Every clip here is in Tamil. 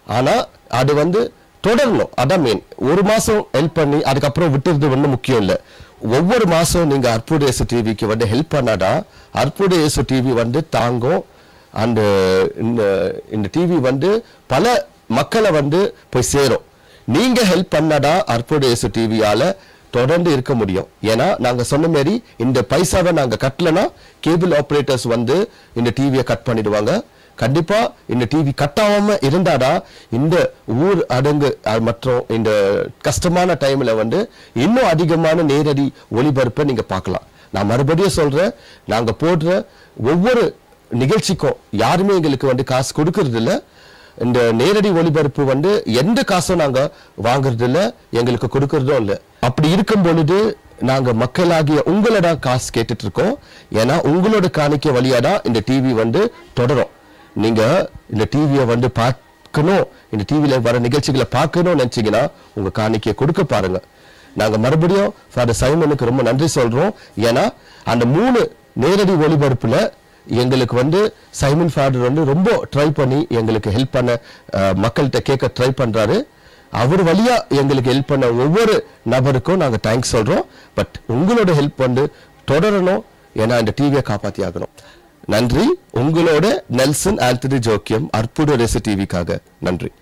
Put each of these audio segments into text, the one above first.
ஆனா அது வந்து தொடரணும் அதான் மெயின் ஒரு மாசம் ஹெல்ப் பண்ணி அதுக்கப்புறம் விட்டுறது ஒன்றும் முக்கியம் இல்லை ஒவ்வொரு மாசம் நீங்க அற்புத இயேசு டிவிக்கு வந்து ஹெல்ப் பண்ணாதான் அற்புத இயேசு டிவி வந்து தாங்கும் அந்த இந்த இந்த டிவி வந்து பல மக்களை வந்து போய் சேரும் நீங்க ஹெல்ப் பண்ணாதான் அற்புத இயேசு டிவியால தொடர்ந்து இருக்க முடியும் ஏன்னா நாங்க சொன்ன மாதிரி இந்த பைசாவை நாங்க கட்டலனா கேபிள் ஆபரேட்டர்ஸ் வந்து இந்த டிவியை கட் பண்ணிடுவாங்க கண்டிப்பா இந்த டிவி கட் ஆகாம இருந்தாதான் இந்த ஊர் அடங்கு அஹ், மற்றும் இந்த கஷ்டமான டைம்ல வந்து இன்னும் அதிகமான நேரடி ஒளிபரப்பை நீங்க பார்க்கலாம் நான் மறுபடியும் சொல்றேன் நாங்க போடுற ஒவ்வொரு நிகழ்ச்சிக்கும் யாருமே எங்களுக்கு வந்து காசு கொடுக்கறது இல்ல இந்த நேரடி ஒளிபரப்பு வந்து எந்த காசும் நாங்க வாங்குறது இல்ல எங்களுக்கு கொடுக்கறதும் இல்ல அப்படி இருக்கும் பொழுது நாங்க மக்களாகிய உங்களை தான் காசு கேட்டுட்டு இருக்கோம் ஏன்னா உங்களோட காணிக்கை வழியா தான் இந்த டிவி வந்து தொடரும் நீங்க இந்த டிவியை வந்து பார்க்கணும் இந்த டிவியில வர நிகழ்ச்சிகளை பார்க்கணும்னு நினைச்சீங்கன்னா உங்க காணிக்கையை கொடுக்க பாருங்க நாங்க மறுபடியும் ஃபாதர் சைமனுக்கு ரொம்ப நன்றி சொல்றோம் ஏன்னா அந்த மூணு நேரடி ஒளிபரப்புல எங்களுக்கு வந்து சைமன் ஃபாதர் வந்து ரொம்ப ட்ரை பண்ணி எங்களுக்கு ஹெல்ப் பண்ண அஹ், மக்கள்கிட்ட கேட்க ட்ரை பண்றாரு அவர் வழியா எங்களுக்கு ஹெல்ப் பண்ண ஒவ்வொரு நபருக்கும் நாங்க தேங்க்ஸ் சொல்றோம் பட் உங்களோட ஹெல்ப் வந்து தொடரணும் ஏன்னா இந்த டிவியை காப்பாத்தி ஆகணும் நன்றி உங்களோட நெல்சன் ஆந்தனி ஜோக்கியம் அற்புத ரெசி டிவிக்காக நன்றி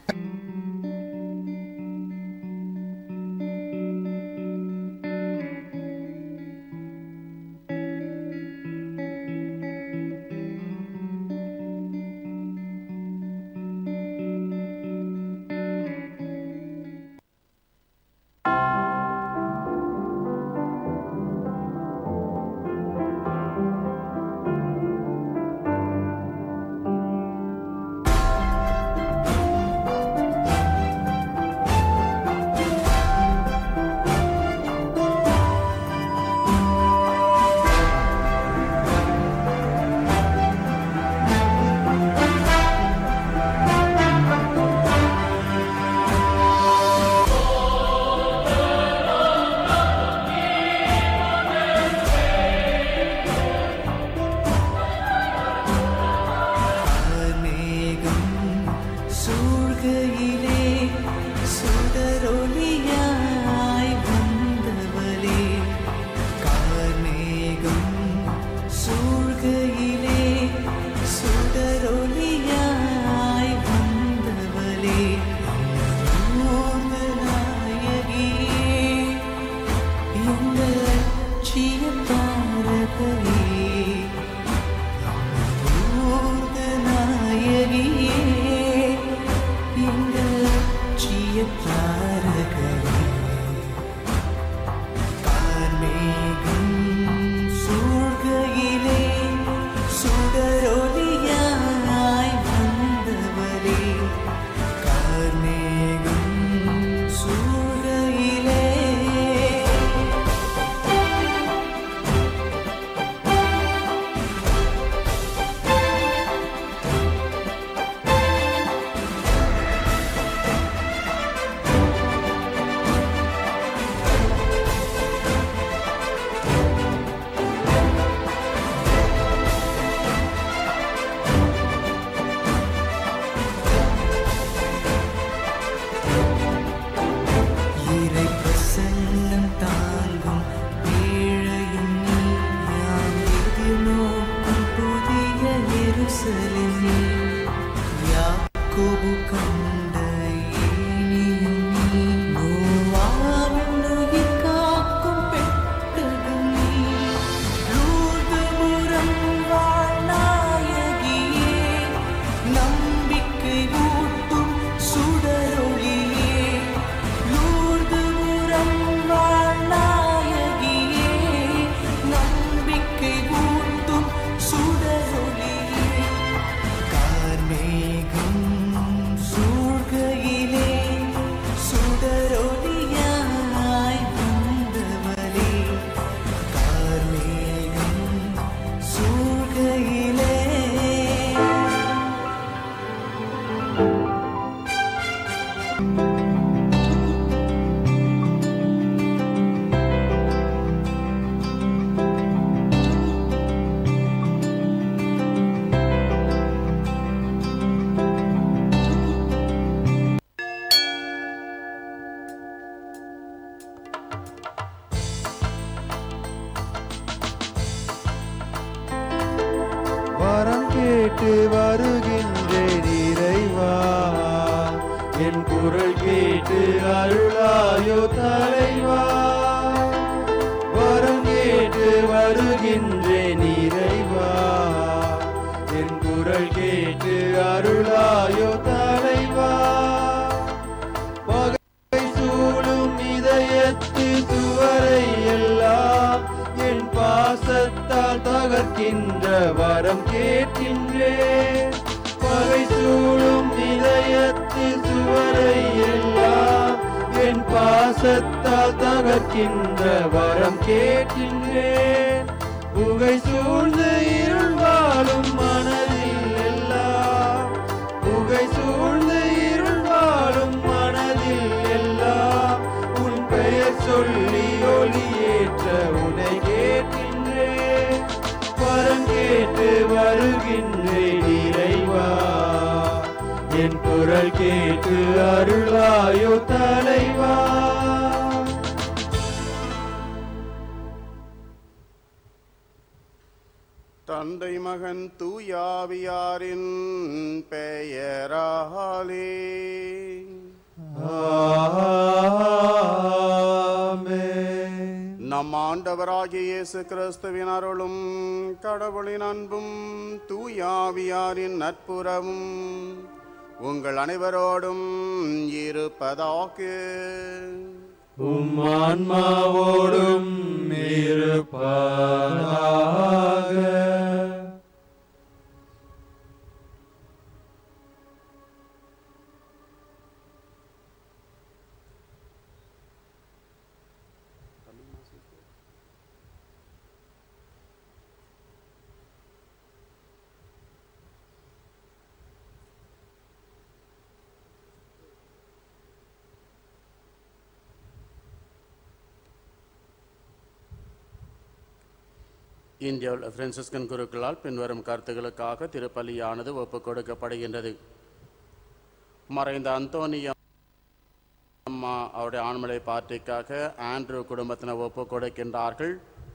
மேகம் சூழ்கையிலே சுடரொளியாய் வந்தவளே கார்மேகம் சூழ்கையிலே சுடரொளியாய் வந்தவளே நாயகியே எங்கள் லட்சிய தாரகையே நாயகியே எங்கள் லட்சிய தாரகையே கார்மேகம் சூழ்கையிலே சுடரொளியாய் வந்தவரே கார்மேகம் சூழ்கையிலே இறை பிரசன்னம் தாங்கும் ஏழையும் நீ யாம் எதிர்நோக்கும் புதிய எருசலேம் நீ யாக்கோபு கண்ட ஏணியும் நீ நோவாவின் உயிர் காக்கும் பெட்டகம் நீ லூர்துபுரம் வாழ் நாயகியே நம்பிக்கை ஊட்டும் சுடரொளியே லூர்துபுரம் வாழ் நாயகியே நம்பிக்கை ஊட்டும் சுடரொளியே கார்மேகம் சூழ்க கேட்டு வருகின்றேன் இறைவா என் குரல் கேட்டு அருளாயோ தலைவா வரம் கேட்டு வருகின்றேன் இறைவா என் குரல் கேட்டு அருளாயோ தலைவா பகை சூழும் இதயத்து சுவரை எல்லாம் என் பாசத்தால் தகர்க்கின்ற வரம் கேட்கின்றேன் பகை சூழும் இதயத்து சுவரை எல்லாம் என் பாசத்தால் தகர்க்கின்ற வரம் கேட்கின்றேன் புகை சூழ்ந்து இருள் வாழும் மனதில் எல்லாம் புகை சூழ்ந்து இருள் வாழும் மனதில் எல்லாம் உன் பெயர் சொல்லி ஒளியேற்ற உனை கேட்கின்றேன் வரம் கேட்டு வருகின்றேன் இறைவா என் குரல் கேட்டு அருளாயோ தலைவா தந்தை மகன் தூயாவியாரின் பெயராலே ஆமென். நம் ஆண்டவராகிய இயேசு கிறிஸ்துவின் அருளும் கடவுளின் அன்பும் தூயாவியாரின் நட்புறவும் உங்கள் அனைவரோடும் இருப்பதாக உம் ஆன்மாவோடும் இருப்பதாக இந்திய பிரான்சிஸ்கன் குருக்களால் பின்வரும் கருத்துக்களுக்காக திருப்பலியானது ஒப்புக் கொடுக்கப்படுகின்றது மறைந்த அந்தோனியா அம்மா அவருடைய ஆண்மலை பார்ட்டிக்காக ஆண்ட்ரூ குடும்பத்தினர் ஒப்புக் கொடுக்கின்றார்கள்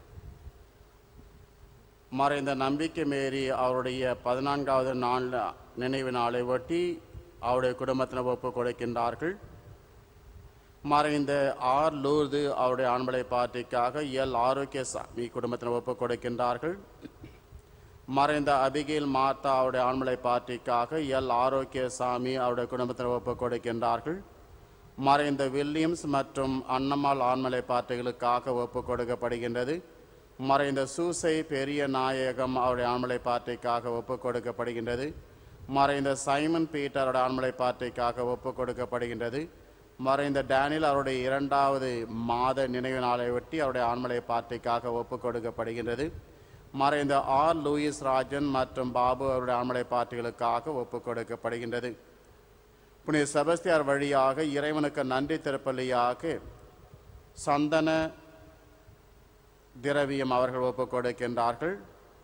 மறைந்த நம்பிக்கை மேரி அவருடைய பதினான்காவது நாள் நினைவு நாளை ஒட்டி அவருடைய குடும்பத்தினர் ஒப்புக் கொடுக்கின்றார்கள் மறைந்த ஆர் லூர்து அவருடைய ஆண்மலை பார்ட்டிக்காக எல் ஆரோக்கியசாமி குடும்பத்தினர் ஒப்புக் கொடுக்கின்றார்கள் மறைந்த அபிகேல் மார்த்தா அவருடைய ஆண்மலை பார்ட்டிக்காக எல் ஆரோக்கியசாமி அவருடைய குடும்பத்தினர் ஒப்புக் கொடுக்கின்றார்கள் மறைந்த வில்லியம்ஸ் மற்றும் அன்னம்மாள் ஆண்மலை பார்ட்டிகளுக்காக ஒப்புக் கொடுக்கப்படுகின்றது மறைந்த சூசை பெரிய நாயகம் அவருடைய ஆண்மலை பார்ட்டிக்காக ஒப்புக் கொடுக்கப்படுகின்றது மறைந்த சைமன் பீட்டரோட ஆண்மலை பார்ட்டிக்காக ஒப்புக் கொடுக்கப்படுகின்றது மறைந்த டேனியல் அவருடைய இரண்டாவது மாத நினைவு நாளை ஒட்டி அவருடைய ஆண்மலை பார்ட்டிக்காக ஒப்புக் கொடுக்கப்படுகின்றது மறைந்த ஆர் லூயிஸ் ராஜன் மற்றும் பாபு அவருடைய ஆண்மலை பார்ட்டிகளுக்காக ஒப்புக் கொடுக்கப்படுகின்றது புனித செபஸ்தியார் வழியாக இறைவனுக்கு நன்றி திருப்பலியாக சந்தன திரவியம் அவர்கள் ஒப்புக் கொடுக்கின்றார்கள்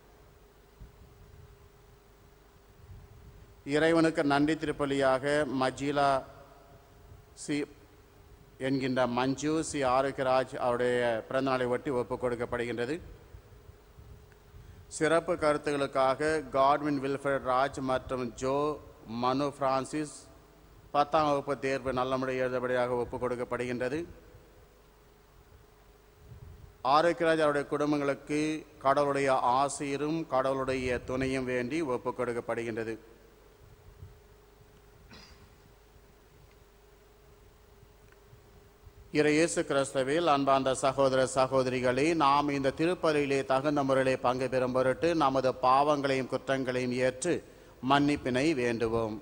இறைவனுக்கு நன்றி திருப்பலியாக மஜிலா சி என்கின்ற மஞ்சு சி ஆரோக்கியராஜ் அவருடைய பிறந்தநாளை ஒட்டி ஒப்புக் கொடுக்கப்படுகின்றது சிறப்பு கருத்துகளுக்காக காட்வின் வில்ஃபரட் ராஜ் மற்றும் ஜோ மனு பிரான்சிஸ் பத்தாம் வகுப்பு தேர்வு நல்ல முறையில் எழுதபடியாக ஒப்புக் கொடுக்கப்படுகின்றது ஆரோக்கியராஜ் அவருடைய குடும்பங்களுக்கு கடவுளுடைய ஆசீரும் கடவுளுடைய துணையும் வேண்டி ஒப்புக் கொடுக்கப்படுகின்றது இறை இயேசு கிறிஸ்துவில் அன்பார்ந்த சகோதர சகோதரிகளே நாம் இந்த திருப்பலியிலே தகுந்த முறையிலே பங்கு பெறும் பொருட்டு நமது பாவங்களையும் குற்றங்களையும் ஏற்று மன்னிப்பினை வேண்டுவோம்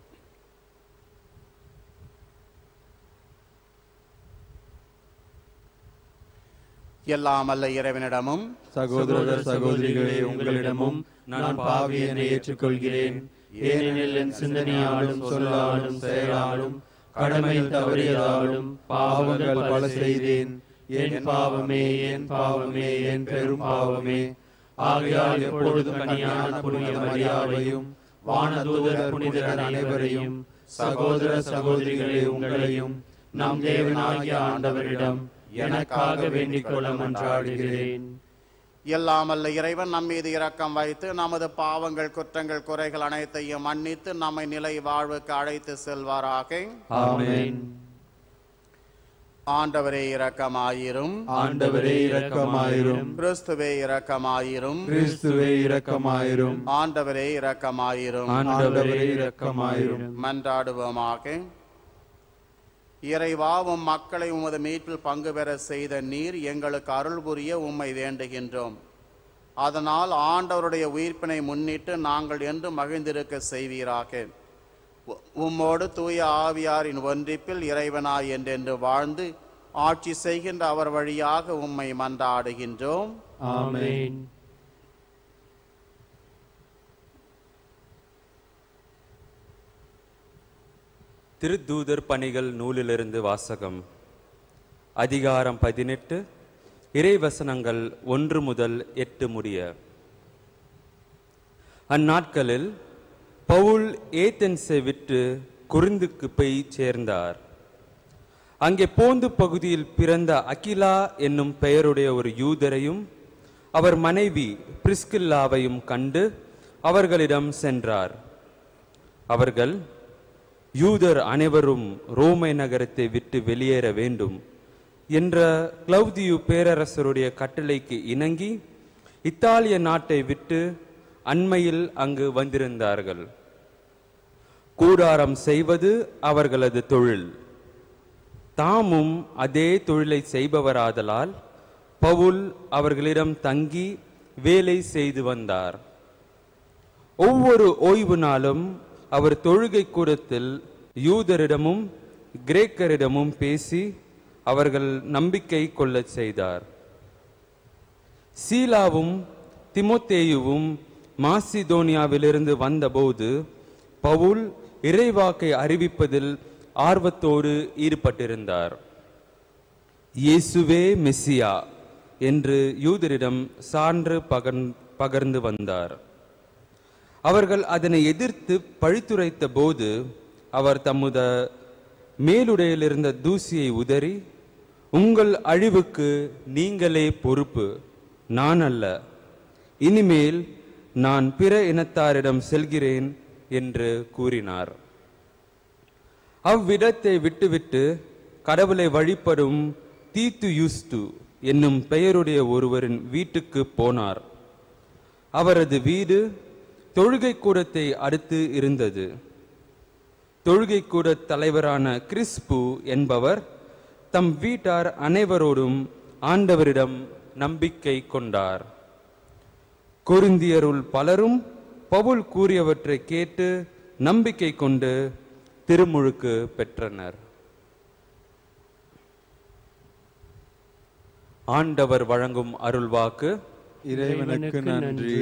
எல்லாம் அல்ல இறைவனிடமும் சகோதர சகோதரிகளே உங்களிடமும் நான் பாவி என ஏற்றுக்கொள்கிறேன் ஏனெனில் என் சிந்தனையாலும் சொல்லாலும் செயலாலும் கடமை தவறியதாலும் பாவங்கள் பல செய்தேன் என் பாவமே என் பாவமே என் பெரும் பாவமே ஆகையால் எப்பொழுதும் கனியான புனித மரியாதையும் வானதூதர் புனிதர் அனைவரையும் சகோதர சகோதரிகளே உங்களையும் நம் தேவனாகிய ஆண்டவரிடம் எனக்காக வேண்டிக் கொள்ள மன்றாடுகிறேன் எல்லாமல்ல இறைவன் நம் மீது இரக்கம் வைத்து நமது பாவங்கள் குற்றங்கள் குறைகள் அனைத்தையும் மன்னித்து நம்மை நிலை வாழ்வுக்கு அழைத்து செல்வாராக ஆமென் ஆண்டவரே இரக்கமாயிரும் ஆண்டவரே இரக்கமாயிரும் கிறிஸ்துவே இரக்கமாயிரும் கிறிஸ்துவே இரக்கமாயிரும் ஆண்டவரே இரக்கமாயிரும் ஆண்டவரே இரக்கமாயிரும் மன்றாடுவோமாக இறைவாவும் மக்களை உமது மீட்பில் பங்கு பெற செய்த நீர் எங்களுக்கு அருள் புரிய உம்மை வேண்டுகின்றோம் அதனால் ஆண்டவருடைய உயிர்ப்பினை முன்னிட்டு நாங்கள் என்று மகிழ்ந்திருக்க செய்வீராக உ- உம்மோடு தூய ஆவியாரின் ஒன்றிப்பில் இறைவனாய் என்றென்று வாழ்ந்து ஆட்சி செய்கின்ற அவர் வழியாக உம்மை மன்றாடுகின்றோம் ஆமென் திருத்தூதர் பணிகள் நூலிலிருந்து வாசகம் அதிகாரம் பதினெட்டு இறைவசனங்கள் ஒன்று முதல் எட்டு முடிய அந்நாட்களில் பவுல் ஏத்தென்ஸை விட்டு குருந்துக்கு போய் சேர்ந்தார் அங்கே போந்து பகுதியில் பிறந்த அகிலா என்னும் பெயருடைய ஒரு யூதரையும் அவர் மனைவி பிரிஸ்கில்லாவையும் கண்டு அவர்களிடம் சென்றார் அவர்கள் யூதர் அனைவரும் ரோமை நகரத்தை விட்டு வெளியேற வேண்டும் என்ற கிளவுதியு பேரரசருடைய கட்டளைக்கு இணங்கி இத்தாலிய நாட்டை விட்டு அண்மையில் அங்கு வந்திருந்தார்கள் கூடாரம் செய்வது அவர்களது தொழில் தாமும் அதே தொழிலை செய்பவராதலால் பவுல் அவர்களிடம் தங்கி வேலை செய்து வந்தார் ஒவ்வொரு ஓய்வு நாளும் அவர் தொழுகை கூடத்தில் யூதரிடமும் கிரேக்கரிடமும் பேசி அவர்கள் நம்பிக்கை கொள்ளச் செய்தார் சீலாவும் திமோத்தேயுவும் மாசிதோனியாவிலிருந்து வந்தபோது பவுல் இறைவாக்கை அறிவிப்பதில் ஆர்வத்தோடு ஈடுபட்டிருந்தார் இயேசுவே மெஸ்ஸியா என்று யூதரிடம் சான்று பகர்ந் பகர்ந்து வந்தார் அவர்கள் அதனை எதிர்த்து பழித்துரைத்த போது அவர் தம்முத மேலுடையிலிருந்த தூசியை உதறி உங்கள் அழிவுக்கு நீங்களே பொறுப்பு நான் அல்ல இனிமேல் நான் பிற இனத்தாரிடம் செல்கிறேன் என்று கூறினார் அவ்விடத்தை விட்டுவிட்டு கடவுளை வழிபடும் தீத்து யூஸ்து என்னும் பெயருடைய ஒருவரின் வீட்டுக்கு போனார் அவரது வீடு தொழுகை கூடத்தை அடுத்து இருந்தது தொழுகை கூட தலைவரான கிறிஸ்பு என்பவர் தம் வீட்டார் அனைவரோடும் ஆண்டவரிடம் நம்பிக்கை கொண்டார் கொரிந்தியருள் பலரும் பவுல் கூறியவற்றை கேட்டு நம்பிக்கை கொண்டு திருமுழுக்கு பெற்றனர் ஆண்டவர் வழங்கும் அருள்வாக்கு இறைவனுக்கு நன்றி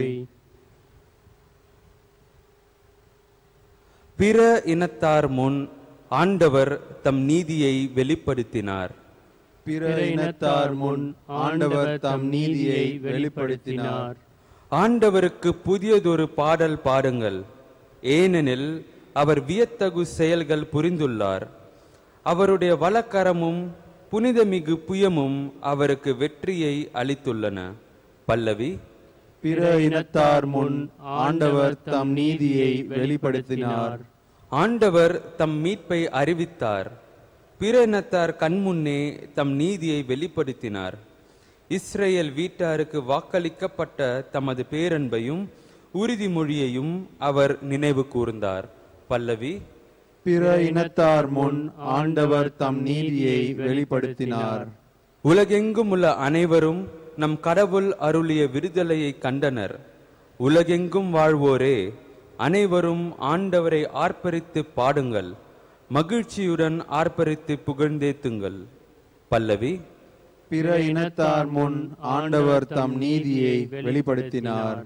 பிற இனத்தார் முன் ஆண்டவர் தம் நீதியை வெளிப்படுத்தினார் பிற இனத்தார் முன் ஆண்டவர் தம் நீதியை வெளிப்படுத்தினார் ஆண்டவருக்கு புதியதொரு பாடல் பாடுங்கள் ஏனெனில் அவர் வியத்தகு செயல்கள் புரிந்துள்ளார் அவருடைய வலக்கரமும் புனிதமிகு புயமும் அவருக்கு வெற்றியை அளித்துள்ளன பல்லவி பிற இனத்தார் முன் ஆண்டவர் தம் நீதியை வெளிப்படுத்தினார் ஆண்டவர் தம் மீட்பை அறிவித்தார் பிற இனத்தார் கண்முன்னே தம் நீதியை வெளிப்படுத்தினார் இஸ்ரேல் வீட்டாருக்கு வாக்களிக்கப்பட்ட தமது பேரன்பையும் உறுதிமொழியையும் அவர் நினைவு கூர்ந்தார் பல்லவி பிற இனத்தார் முன் ஆண்டவர் தம் நீதியை வெளிப்படுத்தினார் உலகெங்கும் உள்ள அனைவரும் நம் கடவுள் அருளிய விடுதலையை கண்டனர் உலகெங்கும் வாழ்வோரே அனைவரும் ஆண்டவரை ஆர்ப்பரித்து பாடுங்கள் மகிழ்ச்சியுடன் ஆர்ப்பரித்து புகழ்ந்தேத்துங்கள் பல்லவி பிற இனத்தார் முன் ஆண்டவர் தம் நீதியை வெளிப்படுத்தினார்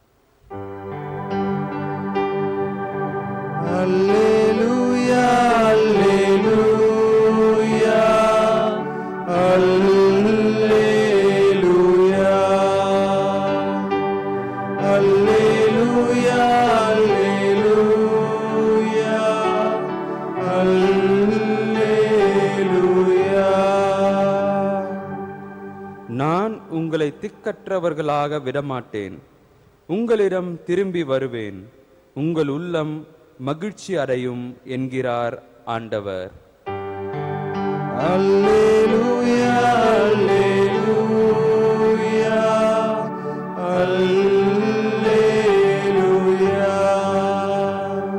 அல்லேலூயா அல்லேலூயா அல்லேலூயா அல்லேலூயா அல்லேலூயா அல்லேலூயா நான் உங்களை திக்கற்றவர்களாக விடமாட்டேன் உங்களிடம் திரும்பி வருவேன் உங்கள் உள்ளம் மகிழ்ச்சி அடையும் என்கிறார் ஆண்டவர் அல்லேலூயா அல்லேலூயா அல்லேலூயா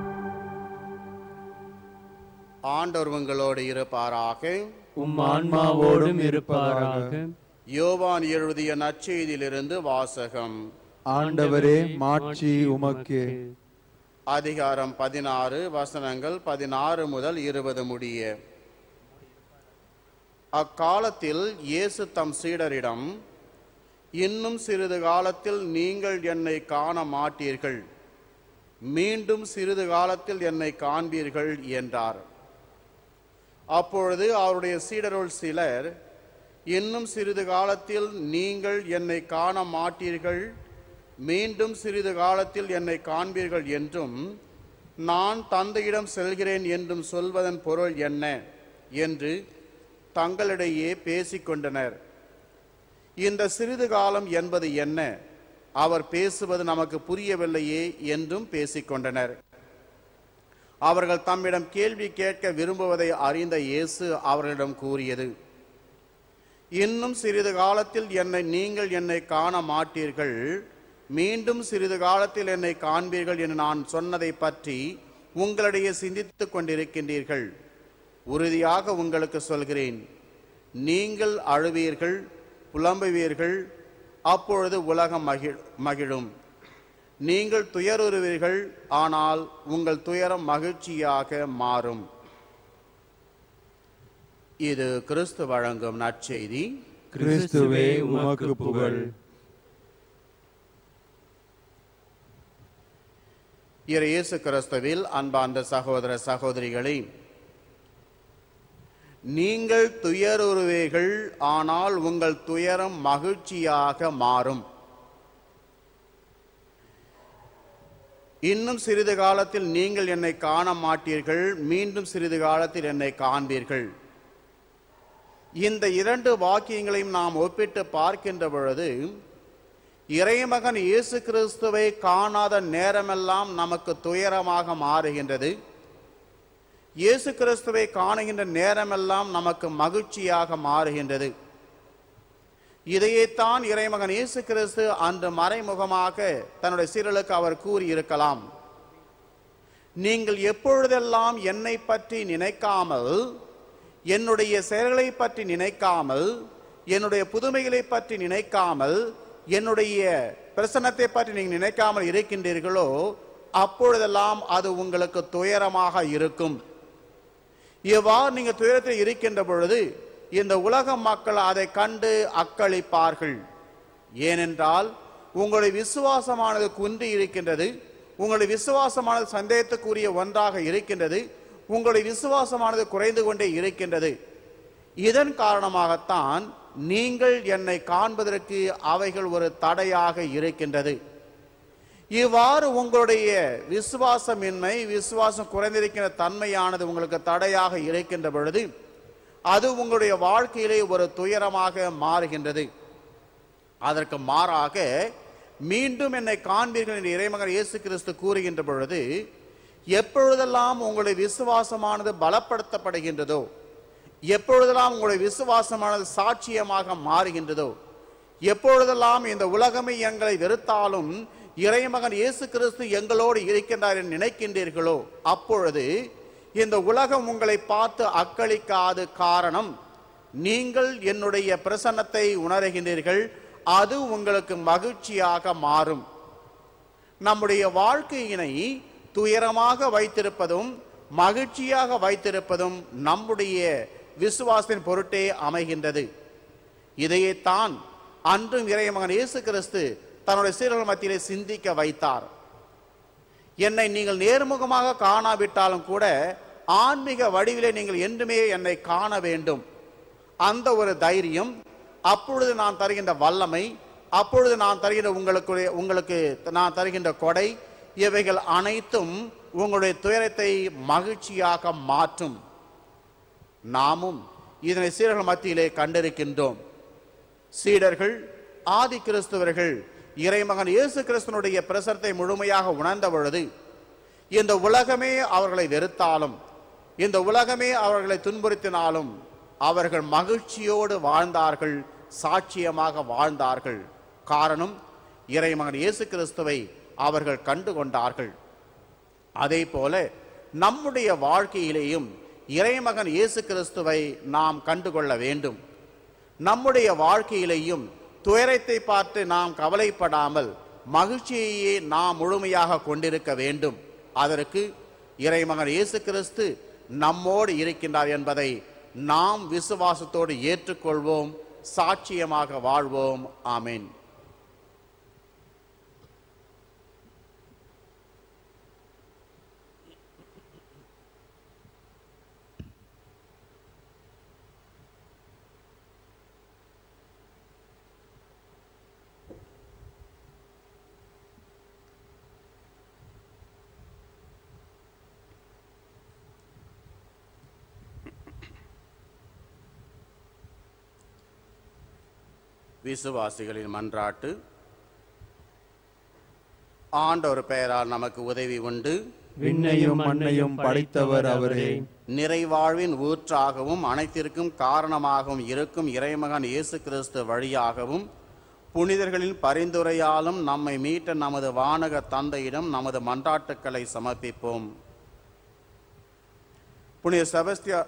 ஆண்டவர் உங்களோடு இருப்பாராக உம் ஆன்மாவோடும் இருப்பாராக யோவான் எழுதிய நற்செய்தியிலிருந்து வாசகம் ஆண்டவரே மாட்சி உமக்கு அதிகாரம் பதினாறு வசனங்கள் பதினாறு முதல் இருபது முடிய அக்காலத்தில் இயேசு தம் சீடரிடம் இன்னும் சிறிது காலத்தில் நீங்கள் என்னை காண மாட்டீர்கள் மீண்டும் சிறிது காலத்தில் என்னை காண்பீர்கள் என்றார் அப்பொழுது அவருடைய சீடருள் சிலர் இன்னும் சிறிது காலத்தில் நீங்கள் என்னை காண மாட்டீர்கள் மீண்டும் சிறிது காலத்தில் என்னை காண்பீர்கள் என்றும் நான் தந்தையிடம் செல்கிறேன் என்றும் சொல்வதன் பொருள் என்ன என்று தங்களிடையே பேசிக்கொண்டனர் இந்த சிறிது காலம் என்பது என்ன அவர் பேசுவது நமக்கு புரியவில்லையே என்றும் பேசிக்கொண்டனர் அவர்கள் தம்மிடம் கேள்வி கேட்க விரும்புவதை அறிந்த இயேசு அவர்களிடம் கூறியது இன்னும் சிறிது காலத்தில் என்னை நீங்கள் என்னை காண மாட்டீர்கள் மீண்டும் சிறிது காலத்தில் என்னை காண்பீர்கள் என்று நான் சொன்னதை பற்றி உங்களிடையே சிந்தித்துக் கொண்டிருக்கின்றீர்கள் உறுதியாக உங்களுக்கு சொல்கிறேன் நீங்கள் அழுவீர்கள் புலம்புவீர்கள் அப்பொழுது உலகம் மகிழ் மகிழும் நீங்கள் துயருறுவீர்கள் ஆனால் உங்கள் துயரம் மகிழ்ச்சியாக மாறும் இது கிறிஸ்து வழங்கும் நற்செய்தி கிறிஸ்துவே உமக்கு புகழ் இறை இயேசு கிறிஸ்துவில் அன்பார்ந்த சகோதர சகோதரிகளே நீங்கள் துயருறுவீர்கள் ஆனால் உங்கள் துயரம் மகிழ்ச்சியாக மாறும் இன்னும் சிறிது காலத்தில் நீங்கள் என்னை காண மாட்டீர்கள் மீண்டும் சிறிது காலத்தில் என்னை காண்பீர்கள் இந்த இரண்டு வாக்கியங்களையும் நாம் ஒப்பிட்டு பார்க்கின்ற பொழுது இறைமகன் இயேசு கிறிஸ்துவை காணாத நேரமெல்லாம் நமக்கு துயரமாக மாறுகின்றது இயேசு கிறிஸ்துவை காணுகின்ற நேரமெல்லாம் நமக்கு மகிழ்ச்சியாக மாறுகின்றது இதையேத்தான் இறைமகன் இயேசு கிறிஸ்து அன்று மறைமுகமாக தன்னுடைய சீரலுக்கு அவர் கூறியிருக்கலாம் நீங்கள் எப்பொழுதெல்லாம் என்னை பற்றி நினைக்காமல் என்னுடைய செயல்களை பற்றி நினைக்காமல் என்னுடைய புதுமைகளை பற்றி நினைக்காமல் என்னுடைய பிரசன்னத்தை பற்றி நீங்கள் நினைக்காமல் இருக்கின்றீர்களோ அப்பொழுதெல்லாம் அது உங்களுக்கு துயரமாக இருக்கும் இவ்வாறு நீங்க துயரத்தில் இருக்கின்ற பொழுது இந்த உலக மக்கள் அதை கண்டு அக்களிப்பார்கள் ஏனென்றால் உங்களுடைய விசுவாசமானது குன்றி இருக்கின்றது உங்களுடைய விசுவாசமானது சந்தேகத்துக்குரிய ஒன்றாக இருக்கின்றது உங்களுடைய விசுவாசமானது குறைந்து கொண்டே இருக்கின்றது இதன் காரணமாகத்தான் நீங்கள் என்னை காண்பதற்கு அவைகள் ஒரு தடையாக இருக்கின்றது இவ்வாறு உங்களுடைய விசுவாசமின்மை விசுவாசம் குறைந்திருக்கிற தன்மையானது உங்களுக்கு தடையாக இருக்கின்ற பொழுது அது உங்களுடைய வாழ்க்கையிலே ஒரு துயரமாக மாறுகின்றது அதற்கு மாறாக மீண்டும் என்னை காண்பீர்கள் என்று இறைமகன் இயேசு கிறிஸ்து கூறுகின்ற பொழுது எப்பொழுதெல்லாம் உங்களுடைய விசுவாசமானது பலப்படுத்தப்படுகின்றதோ எப்பொழுதெல்லாம் உங்களுடைய விசுவாசமானது சாட்சியமாக மாறுகின்றதோ எப்பொழுதெல்லாம் இந்த உலகமே எங்களை வெறுத்தாலும் இறைமகன் இயேசு கிறிஸ்து எங்களோடு இருக்கின்றார் என்று நினைக்கின்றீர்களோ அப்பொழுது இந்த உலகம் உங்களை பார்த்து அக்களிக்காது காரணம் நீங்கள் என்னுடைய பிரசன்னத்தை உணர்கின்றீர்கள் அது உங்களுக்கு மகிழ்ச்சியாக மாறும் நம்முடைய வாழ்க்கையினை துயரமாக வைத்திருப்பதும் மகிழ்ச்சியாக வைத்திருப்பதும் நம்முடைய விசுவாசத்தின் பொருட்டே அமைகின்றது இதையேத்தான் அன்றும் இறைமகன் இயேசு கிறிஸ்து தன்னுடைய சீரர்கள் மத்தியிலே சிந்திக்க வைத்தார் என்னை நீங்கள் நேர்முகமாக காணாவிட்டாலும் கூட ஆன்மீக வடிவிலே நீங்கள் என்றுமே என்னை காண வேண்டும் அந்த ஒரு தைரியம் அப்பொழுது நான் தருகின்ற வல்லமை அப்பொழுது நான் தருகின்ற உங்களுக்கு உங்களுக்கு நான் தருகின்ற கொடை இவைகள் அனைத்தும் உங்களுடைய துயரத்தை மகிழ்ச்சியாக மாற்றும் நாமும் இதனை சீடர்கள் மத்தியிலே கண்டிருக்கின்றோம் சீடர்கள் ஆதி கிறிஸ்தவர்கள் இறைமகன் இயேசு கிறிஸ்தனுடைய பிரசரத்தை முழுமையாக உணர்ந்த பொழுது இந்த உலகமே அவர்களை வெறுத்தாலும் இந்த உலகமே அவர்களை துன்புறுத்தினாலும் அவர்கள் மகிழ்ச்சியோடு வாழ்ந்தார்கள் சாட்சியமாக வாழ்ந்தார்கள் காரணம் இறைமகன் இயேசு கிறிஸ்துவை அவர்கள் கண்டு கொண்டார்கள் அதே போல நம்முடைய வாழ்க்கையிலேயும் இறைமகன் இயேசு கிறிஸ்துவை நாம் கண்டுகொள்ள வேண்டும் நம்முடைய வாழ்க்கையிலேயும் துயரத்தை பார்த்து நாம் கவலைப்படாமல் மகிழ்ச்சியையே நாம் முழுமையாக கொண்டிருக்க வேண்டும் அதற்கு இறைமகன் இயேசு கிறிஸ்து நம்மோடு இருக்கின்றார் என்பதை நாம் விசுவாசத்தோடு ஏற்றுக்கொள்வோம் சாட்சியமாக வாழ்வோம் ஆமென் விசுவாசிகளின் மன்றாட்டு ஆண்டவர் பெயரால் நமக்கு உதவி உண்டு விண்ணையும் மண்ணையும் படைத்தவர் அவரே நிறைவாழ்வின் ஊற்றாகவும் அனைத்திற்கும் காரணமாகவும் இருக்கும் இறைமகன் இயேசு கிறிஸ்து வழியாகவும் புனிதர்களின் பரிந்துரையாலும் நம்மை மீட்ட நமது வானக தந்தையிடம் நமது மன்றாட்டுக்களை சமர்ப்பிப்போம் புனித செபஸ்தியா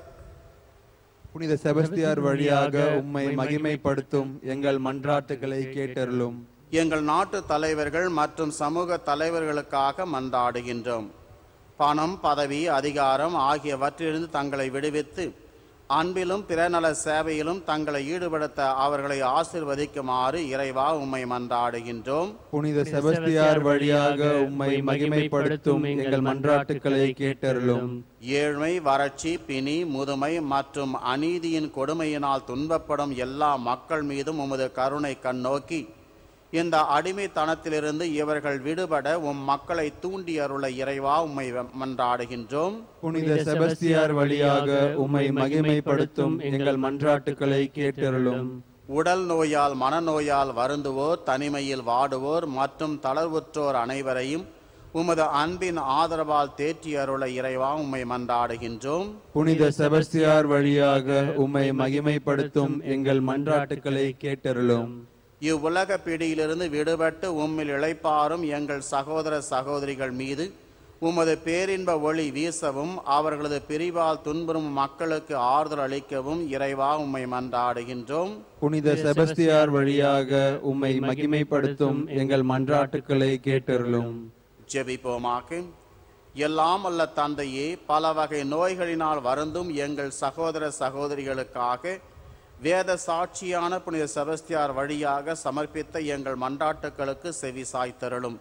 புனித செபஸ்தியார் வழியாக உம்மை மகிமைப்படுத்தும் எங்கள் மன்றாட்டுகளை கேட்டருளும் எங்கள் நாட்டு தலைவர்கள் மற்றும் சமூக தலைவர்களுக்காக மன்றாடுகின்றோம் பணம் பதவி அதிகாரம் ஆகியவற்றிலிருந்து தங்களை விடுவித்து அன்பிலும் பிறநல சேவையிலும் தங்களை ஈடுபடுத்த அவர்களை ஆசிர்வதிக்குமாறு இறைவா உம்மை மன்றாடுகின்றோம் புனித செபஸ்தியார் வழியாக உம்மை மகிமைப்படுத்தும் எங்கள் மன்றாட்டுகளை கேட்டருளும் ஏழ்மை வறட்சி பிணி முதுமை மற்றும் அநீதியின் கொடுமையினால் துன்பப்படும் எல்லா மக்கள் மீதும் உமது கருணை கண்ணோக்கி இந்த அடிமைத்தனத்திலிருந்து இவர்கள் விடுபட உம் மக்களை தூண்டி அருள இறைவா உம்மை மன்றாடுகின்றோம் புனித செபஸ்தியார் வழியாக உம்மை மகிமைப்படுத்தும் எங்கள் மன்றாட்டுகளை கேட்டருளும் உடல் நோயால் மனநோயால் வருந்துவோர் தனிமையில் வாடுவோர் மற்றும் தளர்வுற்றோர் அனைவரையும் உமது அன்பின் ஆதரவால் தேற்றி அருள இறைவா உம்மை மன்றாடுகின்றோம் புனித செபஸ்தியார் வழியாக உம்மை மகிமைப்படுத்தும் எங்கள் மன்றாட்டுகளை கேட்டருளும் இவ்வுலக பிடியிலிருந்து விடுபட்டு உம்மில் இளைப்பாரும் எங்கள் சகோதர சகோதரிகள் மீது உமது பேரின்ப ஒளி வீசவும் அவர்களது பிரிவால் துன்புறும் மக்களுக்கு ஆறுதல் அளிக்கவும் இறைவா உம்மை மன்றாடுகின்றோம் புனித செபஸ்தியார் வழியாக உம்மை மகிமைப்படுத்தும் எங்கள் மன்றாட்டுக்களை கேட்டருளும் ஜெபிப்போமாக எல்லாம் அல்ல தந்தையே பல வகை நோய்களினால் வருந்தும் எங்கள் சகோதர சகோதரிகளுக்காக வேத சாட்சியான புனித செபஸ்தியார் வழியாக சமர்ப்பித்த எங்கள் மன்றாட்டுக்களுக்கு செவி சாய்த்தருளும்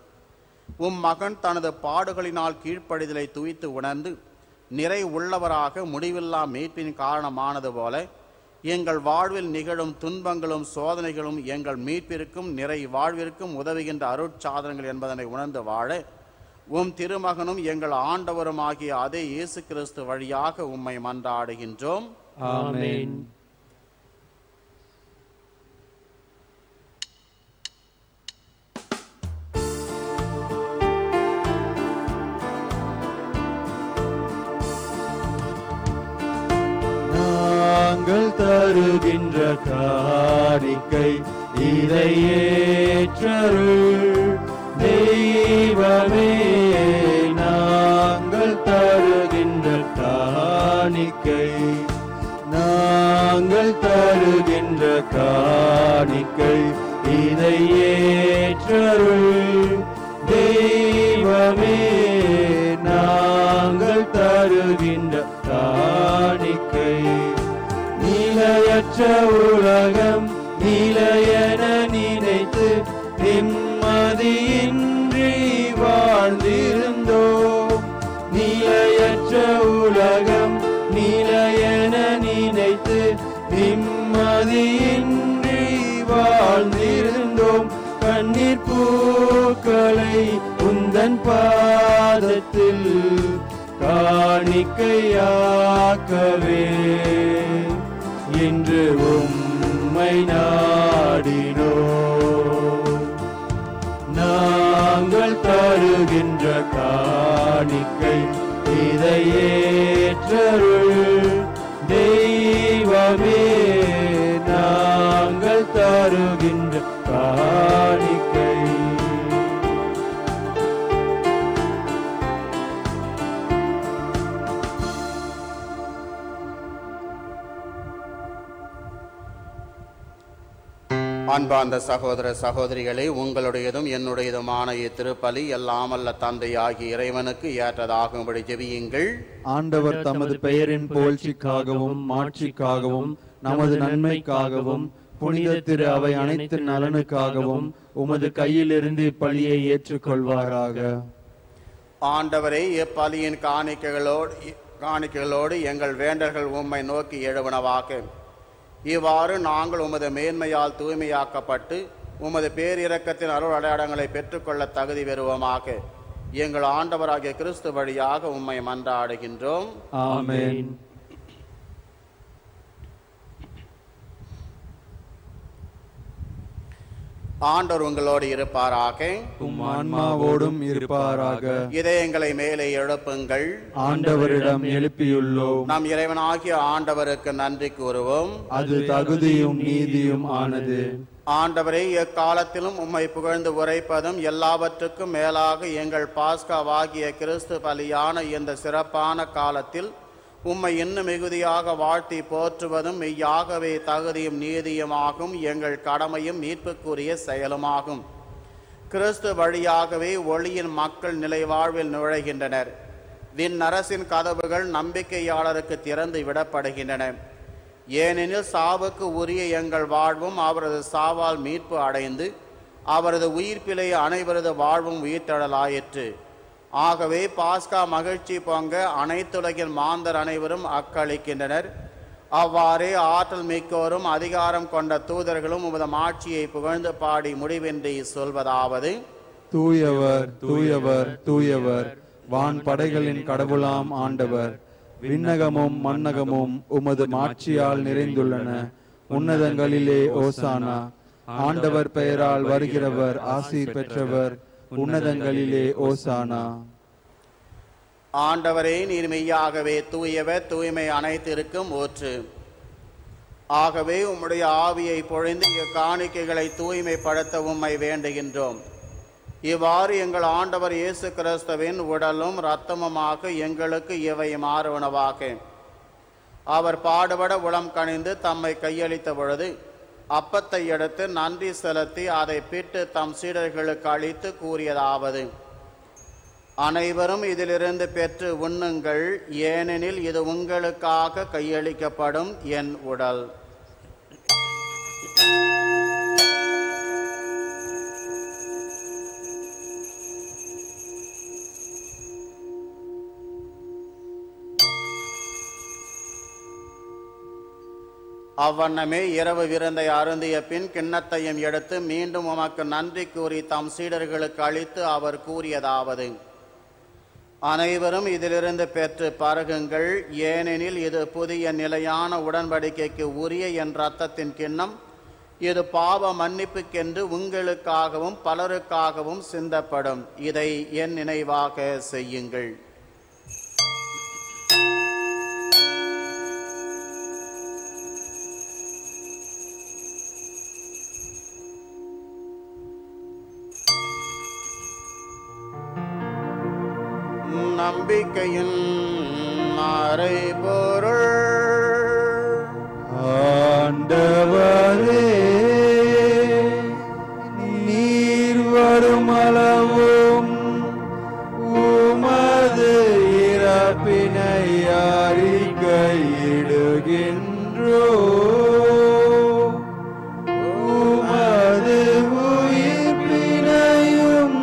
உம் மகன் தனது பாடுகளினால் கீழ்ப்படிதலை துய்த்து உணர்ந்து நிறை உள்ளவராக முடிவில்லா மீட்பின் காரணமானது போல எங்கள் வாழ்வில் நிகழும் துன்பங்களும் சோதனைகளும் எங்கள் மீட்பிற்கும் நிறை வாழ்விற்கும் உதவுகின்ற அருட்சாதனங்கள் என்பதனை உணர்ந்து வாழ உம் திருமகனும் எங்கள் ஆண்டவரும் ஆகிய அதே இயேசு கிறிஸ்து வழியாக உம்மை மன்றாடுகின்றோம் ஆமென் நாங்கள் தருகின்ற காணிக்கை இதை ஏற்றருள் தெய்வமே நாங்கள் தருகின்ற காணிக்கை நாங்கள் தருகின்ற காணிக்கை இதை ஏற்றருள் தெய்வமே நாங்கள் தருகின்ற காணிக்கை நிலையற்ற உலகம் நிலையென நினைத்து நிம்மதியின்றி வாழ்ந்திருந்தோம் நிலையற்ற உலகம் நிலையென நினைத்து நிம்மதியின்றி வாழ்ந்திருந்தோம் கண்ணீர் பூக்களை உந்தன் பாதத்தில் காணிக்கையாக்கவே இன்று உம்மை நாடினோ காணிக்கை இதை ஏற்றருள் தெய்வமே நாங்கள் தருகின்ற காணிக்கை அன்பார்ந்த சகோதர சகோதரிகளே உங்களுடையதும் என்னுடையதுமான இத்திருப்பலி எல்லாம் அல்ல தந்தை ஆகிய இறைவனுக்கு ஏற்றதாகும்படி ஜெபியுங்கள் ஆண்டவர் தமது பெயரின் புகழ்ச்சிக்காகவும் மாட்சிக்காகவும் நமது நன்மைக்காகவும் புனித திரு அவை அனைத்து நலனுக்காகவும் உமது கையிலிருந்து இப்பலியை ஏற்றுக்கொள்வாராக ஆண்டவரே இப்பலியின் காணிக்கைகளோடு காணிக்கைகளோடு எங்கள் வேண்டல்கள் உம்மை நோக்கி எழுவனவாக இவ்வாறு நாங்கள் உமது மேன்மையால் தூய்மையாக்கப்பட்டு உமது பேரிரக்கத்தின் அருள் அடையாளங்களை பெற்றுக்கொள்ள தகுதி பெறுவோமாக எங்கள் ஆண்டவராகிய கிறிஸ்து வழியாக உம்மை மன்றாடுகின்றோம் ஆமென் ஆண்டவர் உங்களோடு இருப்பாராக உம் ஆன்மாவோடும் இருப்பாராக இதயங்களை மேலே எழுப்புங்கள் ஆண்டவரிடம் எழுப்பியுள்ளோம் நம் இறைவனாகிய ஆண்டவருக்கு நன்றி கூறுவோம் அது தகுதியும் நீதியும் ஆனது ஆண்டவரே எக்காலத்திலும் உம்மை புகழ்ந்து உரைப்பதும் எல்லாவற்றுக்கும் மேலாக எங்கள் பாஸ்காவாகிய கிறிஸ்து பலியான இந்த சிறப்பான காலத்தில் உம்மை இன்னும் மிகுதியாக வாழ்த்தி போற்றுவதும் மெய்யாகவே தகுதியும் நீதியுமாகும் எங்கள் கடமையும் மீட்புக்குரிய செயலுமாகும் கிறிஸ்து வழியாகவே ஒளியின் மக்கள் நிலை வாழ்வில் நுழைகின்றனர் விண்ணரசின் கதவுகள் நம்பிக்கையாளருக்கு திறந்து விடப்படுகின்றன ஏனெனில் சாவுக்கு உரிய எங்கள் வாழ்வும் அவரது சாவால் மீட்பு அடைந்து அவரது உயிர்ப்பிலை அனைவரது வாழ்வும் உயிர்த்தழலாயிற்று ஆகவே பாஸ்கா மகிழ்ச்சி பொங்க அனைத்துலகின் மாந்தர் அனைவரும் அக்களிக்கின்றனர் அவ்வாறே ஆற்றல் மிக்கோரும் அதிகாரம் கொண்ட தூதர்களும் உமது மாட்சியை புகழ்ந்து பாடி முடிவின்றி சொல்வதாவது தூயவர் தூயவர் தூயவர் வான் படைகளின் கடவுளாம் ஆண்டவர் விண்ணகமும் மண்ணகமும் உமது மாட்சியால் நிறைந்துள்ளன உன்னதங்களிலே ஓசானா ஆண்டவர் பெயரால் வருகிறவர் ஆசீர் பெற்றவர் உன்னதங்களிலே ஓசானா ஆண்டவரே நீர் மெய்யாகவே தூயவர் தூய்மை அனைத்திற்கும் ஊற்று ஆகவே உம்முடைய ஆவியை பொழிந்து இக்காணிக்கைகளை தூய்மைப்படுத்த உம்மை வேண்டுகின்றோம் இவ்வாறு எங்கள் ஆண்டவர் இயேசு கிறிஸ்துவின் உடலும் இரத்தமுமாக எங்களுக்கு இவை மாறுவனவாக அவர் பாடுபட உளம் கணிந்து தம்மை கையளித்த பொழுது அப்பத்தை எடுத்து நன்றி செலுத்தி அதை பிட்டு தம் சீடர்களுக்கு அளித்து கூறியதாவது அனைவரும் இதிலிருந்து பெற்று உண்ணுங்கள் ஏனெனில் இது உங்களுக்காக கையளிக்கப்படும் என் உடல் அவ்வண்ணமே இரவு விருந்தை அருந்திய பின் கிண்ணத்தையும் எடுத்து மீண்டும் உமக்கு நன்றி கூறி தம் சீடர்களுக்கு அளித்து அவர் கூறியதாவது அனைவரும் இதிலிருந்து பெற்று பருகுங்கள் ஏனெனில் இது புதிய நிலையான உடன்படிக்கைக்கு உரிய என் ரத்தத்தின் கிண்ணம் இது பாவ மன்னிப்புக்கென்று உங்களுக்காகவும் பலருக்காகவும் சிந்தப்படும் இதை என் நினைவாக செய்யுங்கள் நம்பிக்கையின் மறைபொருள் ஆண்டவரே நீர் வரும் அளவும் உமது இறப்பினை அறிக்கையிடுகின்றோ உமது உயிர்ப்பினையும்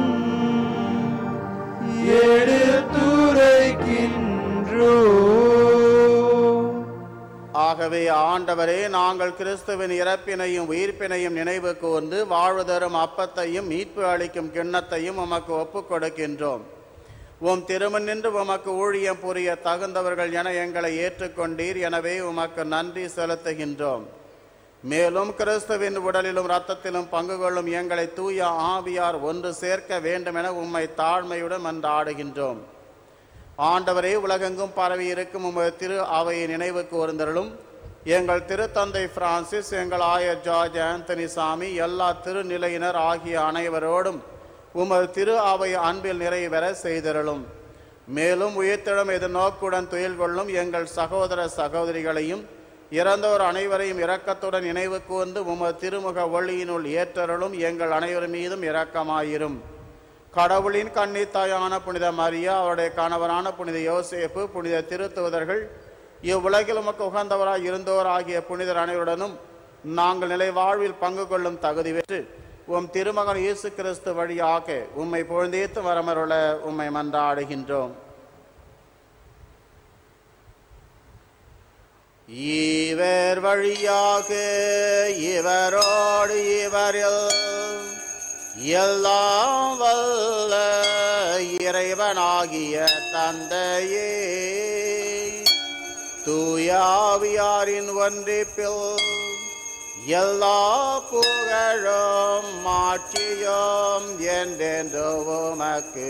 எடுத்துரைக்கின்றோ ஆகவே ஆண்டவரே நாங்கள் கிறிஸ்துவின் இறப்பினையும் உயிர்ப்பினையும் நினைவு கூர்ந்து வாழ்வு தரும் அப்பத்தையும் மீட்பு அளிக்கும் கிண்ணத்தையும் உமக்கு ஒப்புக் கொடுக்கின்றோம் உம் திருமண் நின்று உமக்கு ஊழியம் புரிய தகுந்தவர்கள் என எங்களை ஏற்றுக்கொண்டீர் எனவே உமக்கு நன்றி செலுத்துகின்றோம் மேலும் கிறிஸ்துவின் உடலிலும் இரத்தத்திலும் பங்கு கொள்ளும் எங்களை தூய ஆவியார் ஒன்று சேர்க்க வேண்டும் என உம்மை தாழ்மையுடன் மன்றாடுகின்றோம் ஆண்டவரே உலகெங்கும் பரவி இருக்கும் உமது திரு அவையை நினைவு கூர்ந்தருளும் எங்கள் திருத்தந்தை பிரான்சிஸ் எங்கள் ஆயர் ஜார்ஜ் ஆந்தனி சாமி எல்லா திருநிலையினர் ஆகிய அனைவரோடும் உமது திரு அவை அன்பில் நிறைவேற செய்தருளும் மேலும் உயிர்த்தெழும் எதிர்நோக்குடன் துயில் கொள்ளும் எங்கள் சகோதர சகோதரிகளையும் இறந்தோர் அனைவரையும் இரக்கத்துடன் நினைவு கூர்ந்து உமது திருமுக ஒளியினுள் ஏற்றருளும் எங்கள் அனைவர் மீதும் இரக்கமாயிரும் கடவுளின் கன்னித்தாயான புனித மரியா அவருடைய கணவரான புனித யோசேப்பு புனித திருத்துவதர்கள் இவ்வுலகில் உமக்கு உகந்தவராய் இருந்தோர் ஆகிய புனிதர் அனைவருடனும் நாங்கள் நிலை வாழ்வில் பங்கு கொள்ளும் தகுதி பெற்று உம் திருமகன் இயேசு கிறிஸ்து வழியாக உம்மை பொழுந்தேத்து வரமருள உம்மை மன்றாடுகின்றோம் இவர் வழியாக இவரோடு இவரில் எல்லாம் வல்ல இறைவனாகிய தந்தையே தூயாவியாரின் ஒன்றிப்பில் எல்லா புகழும் மாட்சியும் என்றென்று உமக்கு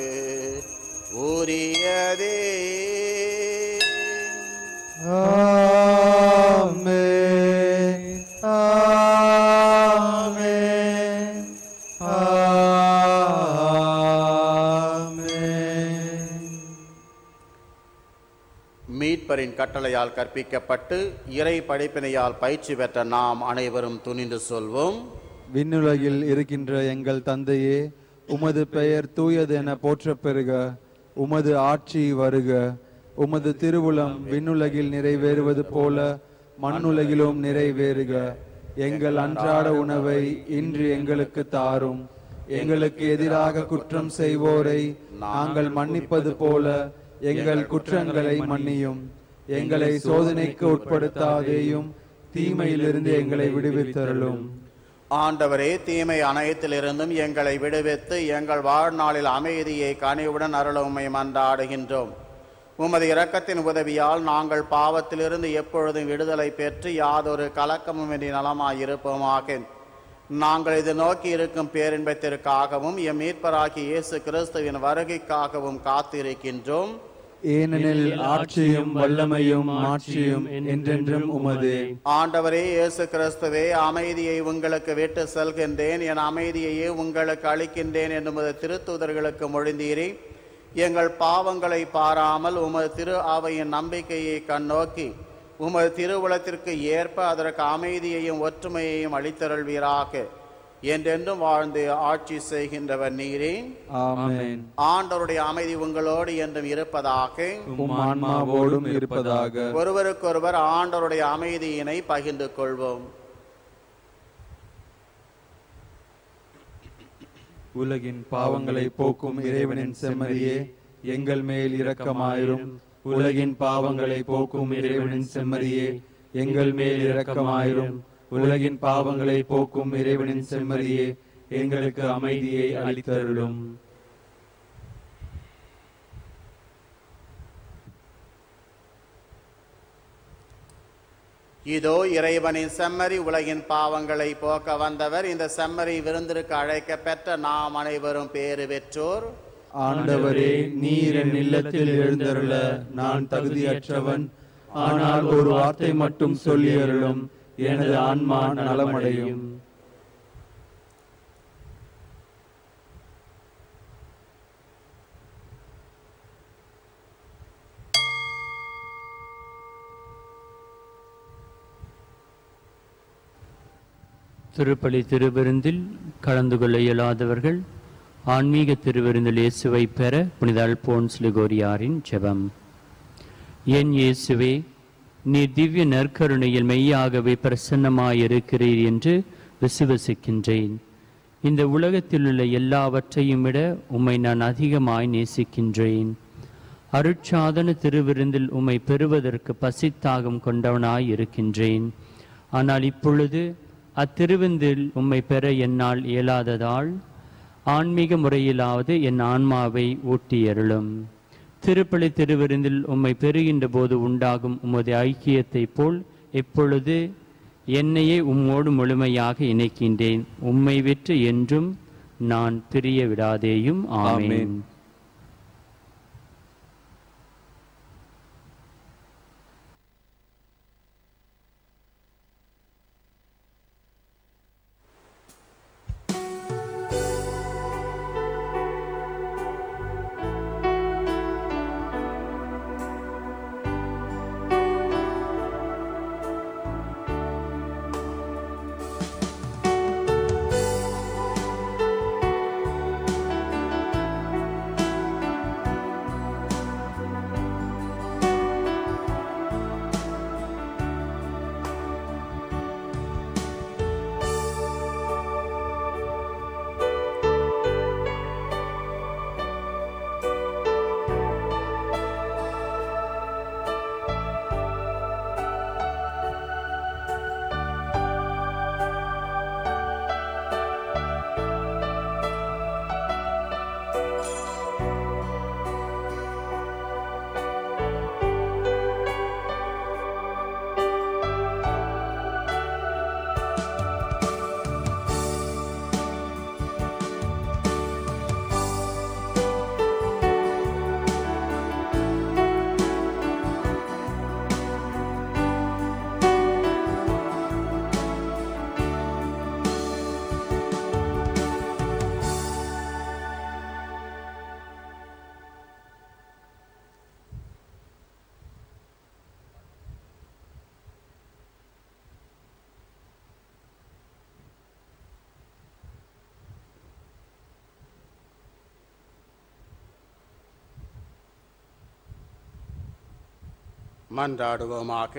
உரியதே ஆமென் ஆமென் ஆமென் மீட்பரின் கட்டளையால் கற்பிக்கப்பட்டு இறை படிப்பினையால் பயிற்சி பெற்ற நாம் அனைவரும் துணிந்து சொல்வோம் விண்ணுலகில் இருக்கின்ற எங்கள் தந்தையே உமது பெயர் தூயது என போற்றப் பெறுக உமது ஆட்சி வருக உமது திருவுளம் விண்ணுலகில் நிறைவேறுவது போல மண்ணுலகிலும் நிறைவேறுக எங்கள் அன்றாட உணவை இன்று எங்களுக்கு தாரும் எங்களுக்கு எதிராக குற்றம் செய்வோரை நாங்கள் மன்னிப்பது போல எங்கள் குற்றங்களை மன்னியும் எங்களை சோதனைக்கு உட்படுத்தாதேயும் தீமையிலிருந்து எங்களை விடுவித்தருளும் ஆண்டவரே தீமை அனைத்திலிருந்தும் எங்களை விடுவித்து எங்கள் வாழ்நாளில் அமைதியை கனிவுடன் அருள உம்மை மன்றாடுகின்றோம் உமது இரக்கத்தின் உதவியால் நாங்கள் பாவத்திலிருந்து எப்பொழுதும் விடுதலை பெற்று யாதொரு கலக்கமுமின்றி நலமாயிருப்போமாக நாங்கள் இது நோக்கி இருக்கும் பேரின்பத்திற்காகவும் எம் மீட்பராகிய இயேசு கிறிஸ்துவின் வருகைக்காகவும் காத்திருக்கின்றோம் ஏனெனில் ஆட்சியும் வல்லமையும் மாட்சியும் என்றென்றும் உமதே ஆண்டவரே இயேசு கிறிஸ்துவே அமைதியை உங்களுக்கு விட்டு செல்கின்றேன் என் அமைதியையே உங்களுக்கு அளிக்கின்றேன் என்று திருத்தூதர்களுக்கு மொழிந்தீரே எங்கள் பாவங்களை பாராமல் உமது திரு அவையின் நம்பிக்கையை கண்ணோக்கி உமது திருவுளத்திற்கு ஏற்ப அதற்கு அமைதியையும் ஒற்றுமையையும் அளித்தருள்வீராக என்றென்றும் வாழ்ந்து ஆட்சி செய்கின்றவர் நீரே ஆமென் ஆண்டவருடைய அமைதி உங்களோடு என்றும் இருப்பதாக உம் ஆன்மாவோடும் இருப்பதாக ஒருவருக்கொருவர் ஆண்டவருடைய அமைதியினை பகிர்ந்து கொள்வோம் உலகின் பாவங்களை போக்கும் இறைவனின் செம்மறியே எங்கள் மேல் இரக்கமாயிரும் உலகின் பாவங்களை போக்கும் இறைவனின் செம்மறியே எங்கள் மேல் இரக்கமாயிரும் உலகின் பாவங்களை போக்கும் இறைவனின் செம்மறியே எங்களுக்கு அமைதியை அளித்தருளும் இதோ இறைவனின் செம்மறி உலகின் பாவங்களை போக்க வந்தவர் இந்த செம்மறி விருந்திற்கு அழைக்க பெற்ற நாம் அனைவரும் பேறு பெற்றோர் ஆண்டவரே நீர் என் இல்லத்தில் எழுந்தருள நான் தகுதியற்றவன் ஆனால் ஒரு வார்த்தை மட்டும் சொல்லி அருளும் எனது ஆன்மா நலமடையும் திருப்பலி திருவிருந்தில் கலந்து கொள்ள இயலாதவர்கள் ஆன்மீக திருவிருந்தில் இயேசுவை பெற புனித அல்போன்ஸ் லிகோரியாரின் ஜெபம் என் இயேசுவே நீர் திவ்ய நற்கருணையில் மெய்யாகவே பிரசன்னமாயிருக்கிறீர் என்று விசுவசிக்கின்றேன் இந்த உலகத்தில் உள்ள எல்லாவற்றையும் விட உம்மை நான் அதிகமாய் நேசிக்கின்றேன் அருட்சாதன திருவிருந்தில் உம்மை பெறுவதற்கு பசித்தாகம் கொண்டவனாய் இருக்கின்றேன் ஆனால் இப்பொழுது அத்திருவிருந்தில் உம்மை பெற என்னால் இயலாததால் ஆன்மீக முறையிலாவது என் ஆன்மாவை ஊட்டியருளும் திருப்பலி திருவிருந்தில் உம்மை பெறுகின்ற போது உண்டாகும் உமது ஐக்கியத்தைப் போல் எப்பொழுது என்னையே உம்மோடு முழுமையாக இணைக்கின்றேன் உம்மை விற்று என்றும் நான் பிரிய விடாதேயும் ஆமென் ஆமென். மன்றாடுவோமாக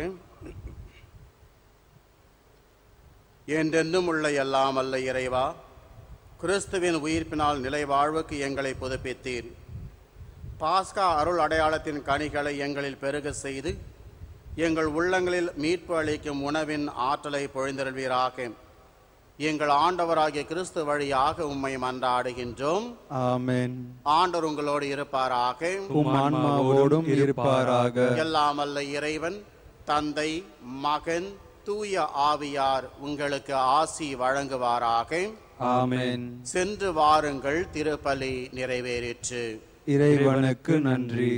என்றென்றும் உள்ள எல்லாம் அல்ல இறைவா கிறிஸ்துவின் உயிர்ப்பினால் நிலை வாழ்வுக்கு எங்களை புதுப்பித்தீர் பாஸ்கா அருள் அடையாளத்தின் கனிகளை எங்களில் பெருக செய்து எங்கள் உள்ளங்களில் மீட்பு அளிக்கும் உணவின் ஆற்றலை பொழிந்தருள்வீராக எங்கள் ஆண்டவராகிய கிறிஸ்து வழியாக உம்மை மன்றாடுகின்றோம் ஆமென் ஆண்டவர் உங்களோடு இருப்பாராக உம் ஆன்மாவோடும் இருப்பாராக எல்லாம் அல்ல இறைவன் தந்தை மகன் தூய ஆவியார் உங்களுக்கு ஆசி வழங்குவாராக ஆமென் சென்று வாருங்கள் திருப்பலி நிறைவேறிற்று இறைவனுக்கு நன்றி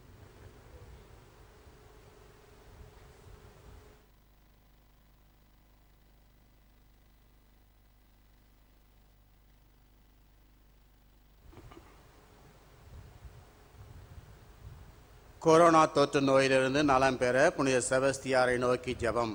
கொரோனா தொற்று நோயிலிருந்து நலம் பெற புனித செபஸ்தியாரை நோக்கி ஜெபம்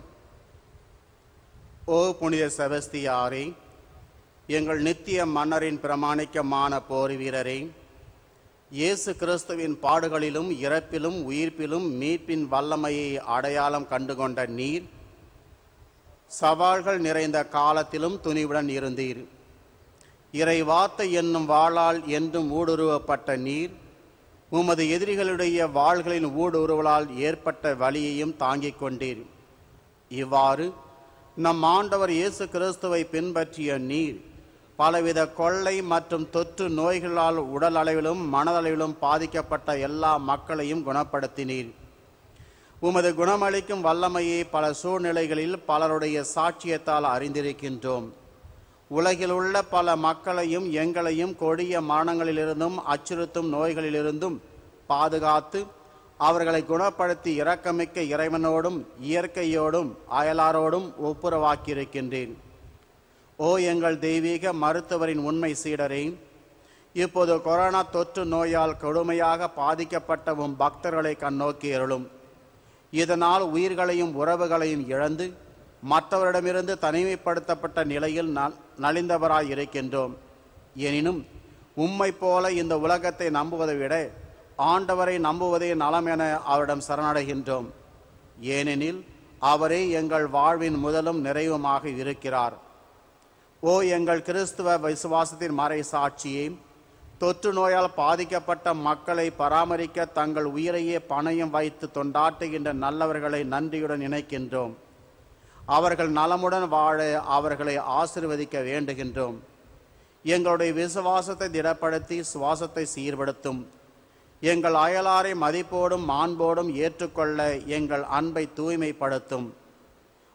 ஓ புனித செபஸ்தியாரே எங்கள் நித்திய மன்னரின் பிரமாணிக்கமான போர் வீரரே இயேசு கிறிஸ்துவின் பாடுகளிலும் இறப்பிலும் உயிர்ப்பிலும் மீட்பின் வல்லமையை அடையாளம் கண்டுகொண்ட நீர் சவால்கள் நிறைந்த காலத்திலும் துணிவுடன் இருந்தீர் இறை வார்த்தை என்னும் வாளால் என்றும் ஊடுருவப்பட்ட நீர் உமது எதிரிகளுடைய வாள்களின் ஊடுருவலால் ஏற்பட்ட வலியையும் தாங்கிக் கொண்டீர் இவ்வாறு நம் ஆண்டவர் இயேசு கிறிஸ்துவை பின்பற்றிய நீர் பலவித கொள்ளை மற்றும் தொற்று நோய்களால் உடல் அளவிலும் மனதளவிலும் பாதிக்கப்பட்ட எல்லா மக்களையும் குணப்படுத்தினீர் உமது குணமளிக்கும் வல்லமையை பல சூழ்நிலைகளில் பலருடைய சாட்சியத்தால் அறிந்திருக்கின்றோம் உலகில் உள்ள பல மக்களையும் எங்களையும் கொடிய மரணங்களிலிருந்தும் அச்சுறுத்தும் நோய்களிலிருந்தும் பாதுகாத்து அவர்களை குணப்படுத்தி இரக்கமிக்க இறைவனோடும் இயற்கையோடும் அயலாரோடும் ஒப்புரவாக்கியிருக்கின்றேன் ஓ எங்கள் தெய்வீக மருத்துவரின் உண்மை சீடரே இப்போது கொரோனா தொற்று நோயால் கொடுமையாக பாதிக்கப்பட்ட உம் பக்தர்களை கண்ணோக்கி அருளும் இதனால் உயிர்களையும் உறவுகளையும் இழந்து மற்றவரிடமிருந்து தனிமைப்படுத்தப்பட்ட நிலையில் நல்- நலிந்தவராய் இருக்கின்றோம் எனினும் உம்மை போல இந்த உலகத்தை நம்புவதை விட ஆண்டவரை நம்புவதே நலம் என அவரிடம் சரணடைகின்றோம் ஏனெனில் அவரே எங்கள் வாழ்வின் முதலும் நிறைவுமாக இருக்கிறார் ஓ எங்கள் கிறிஸ்துவ விசுவாசத்தின் மறை சாட்சியே தொற்று நோயால் பாதிக்கப்பட்ட மக்களை பராமரிக்க தங்கள் உயிரையே பணயம் வைத்து தொண்டாட்டுகின்ற நல்லவர்களை நன்றியுடன் நினைக்கின்றோம் அவர்கள் நலமுடன் வாழ அவர்களை ஆசிர்வதிக்க வேண்டுகின்றோம் எங்களுடைய விசுவாசத்தை திடப்படுத்தி சுவாசத்தை சீர்படுத்தும் எங்கள் அயலாரை மதிப்போடும் மாண்போடும் ஏற்றுக்கொள்ள எங்கள் அன்பை தூய்மைப்படுத்தும்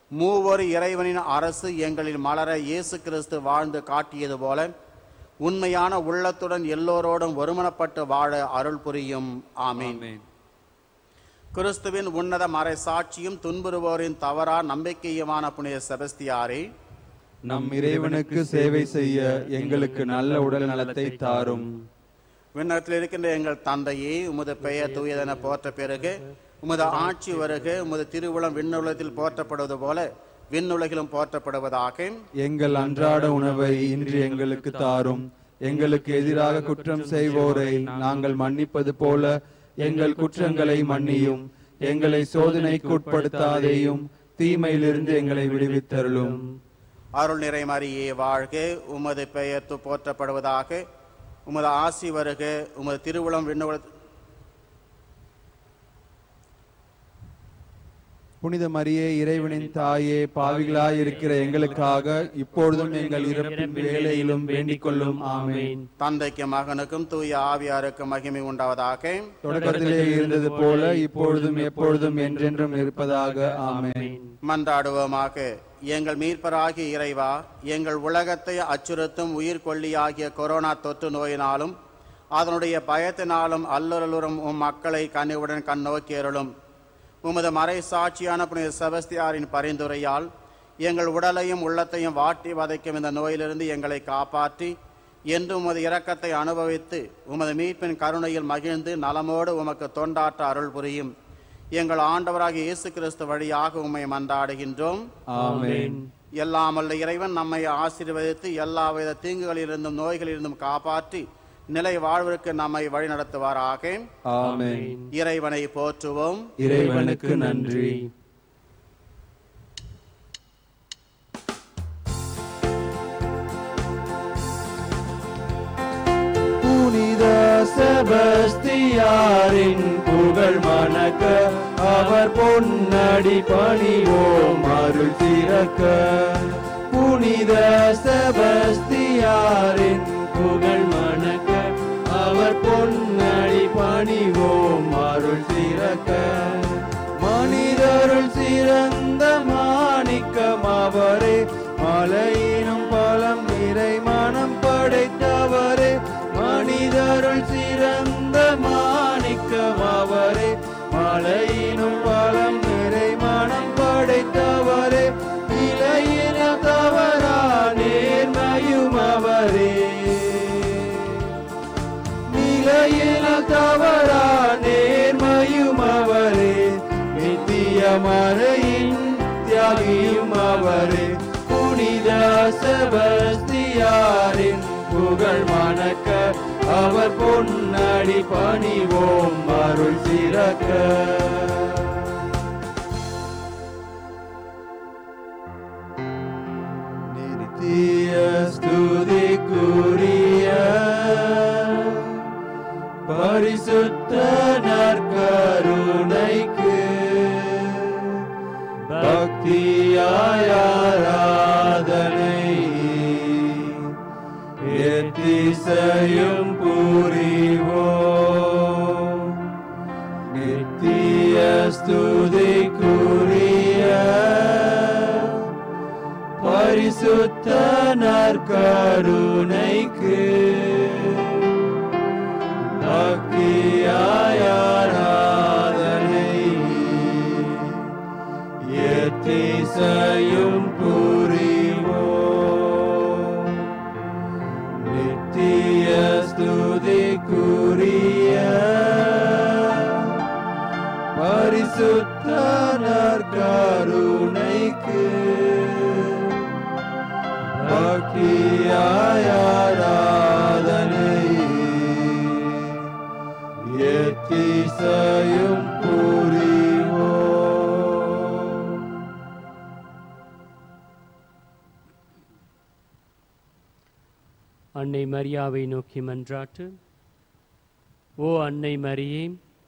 மூவொரு இறைவனின் அரசு எங்களில் மலர இயேசு கிறிஸ்து வாழ்ந்து காட்டியது போல உண்மையான உள்ளத்துடன் எல்லோரோடும் ஒருமனப்பட்டு வாழ அருள் புரியும் ஆமீன் ஆமென் கிறிஸ்துவின் உன்னத மறை சாட்சியும் துன்புறுவோரின் தவறா நம்பிக்கையுமான புனித செபஸ்தியாரே நம் இறைவனுக்கு சேவை செய்ய எங்களுக்கு நல்ல உடல் நலத்தை தாரும் விண்ணகத்தில் இருக்கின்ற எங்கள் தந்தையே உமது பெயர் தூயதென போற்ற பிறகு உமது ஆட்சி வருக உமது திருவுளம் விண்ணுலகத்தில் போற்றப்படுவது போல விண்ணுலகிலும் போற்றப்படுவதாக எங்கள் அன்றாட உணவை இன்று எங்களுக்கு தாரும் எங்களுக்கு எதிராக குற்றம் செய்வோரை நாங்கள் மன்னிப்பது போல எங்கள் குற்றங்களை மன்னியும் எங்களை சோதனைக்கு உட்படுத்தாதேயும் தீமையிலிருந்து எங்களை விடுவித்தருளும் அருள் நிறை மரியே வாழ்க உமது பெயர் து- போற்றப்படுவதாக உமது ஆசி வருக உமது திருவுளம் விண்ணுல புனித மரியே இறைவனின் தாயே பாவிகளாய் இருக்கிற எங்களுக்காக இப்பொழுதும் எங்கள் இறப்பின் வேலையிலும் வேண்டிக் கொள்ளும் ஆமென் தந்தைக்கும் மகனுக்கும் தூய ஆவியாருக்கும் மகிமை உண்டாவதாக தொடக்கத்திலே இருந்தது போல இப்பொழுதும் எப்பொழுதும் என்றென்றும் இருப்பதாக ஆமென் மன்றாடுவோமாக எங்கள் மீட்பராகிய இறைவா எங்கள் உலகத்தை அச்சுறுத்தும் உயிர்கொல்லியாகிய கொரோனா தொற்று நோயினாலும் அதனுடைய பயத்தினாலும் அல்லலுறும் உம் மக்களை கனிவுடன் கண்ணோக்கியருளும் உமது மறை சாட்சியான புனித செபஸ்தியாரின் பரிந்துரையால் எங்கள் உடலையும் உள்ளத்தையும் வாட்டி வதைக்கும் இந்த நோயிலிருந்து எங்களை காப்பாற்றி என்று உமது இரக்கத்தை அனுபவித்து உமது மீட்பின் கருணையில் மகிழ்ந்து நலமோடு உமக்கு தொண்டாற்ற அருள் புரியும் எங்கள் ஆண்டவராகிய இயேசு கிறிஸ்து வழியாக உம்மை மன்றாடுகின்றோம் ஆமென் எல்லாமல்ல இறைவன் நம்மை ஆசீர்வதித்து எல்லா வித தீங்குகளிலிருந்தும் நோய்களிலிருந்தும் காப்பாற்றி நிலை வாழ்விற்கு நம்மை வழிநடத்துவாராக ஆமென் இறைவனை போற்றுவோம் இறைவனுக்கு நன்றி புனித செபஸ்தியாரின் புகழ் மணக்க அவர் பொன்னடி பணிவோம் அருள் திறக்க புனித செபஸ்தியாரின் புகழ் மணக்க அவர் பொன்னடி பணிவோம் அருள் திறக்க மனிதருள் சிறந்த மாணிக்கம் அவரே மலையினும் பலம் நிறை மனம் படைத்தவரே மனிதருள் சிறந்த மாணிக்கம் அவரே மலையினும் பலம் நிறை மனம் படைத்தவரே இலையின தவறா நேர்மையும் அவரே நிலையில தவறா நேர்மையும் அவரே நித்திய மறையின் தியாகியும் அவரே புனித செபஸ்தியாரின் புகழ் மணக்க அவர் பொன்னடி பணிவோம் அருள் சிறக்க நித்திய ஸ்துதிக்குரிய பரிசுத்த நற்கருணைக்கு பக்தியாய் ஆராதனை எத்திசையும் புரிவோம் நித்திய ஸ்துதிக்குரிய பரிசுத்த நற்கருணைக்கு பக்தியாய் ஆராதனை எத்திசையும் புரிவோம் நித்திய ஸ்துதிக்குரிய பரிசுத்த நற்கருணைக்கு பக்தியாய் ஆராதனை எத்திசையும் புரிவோம் அன்னை மரியாவை நோக்கி மன்றாட்டு ஓ அன்னை மரியே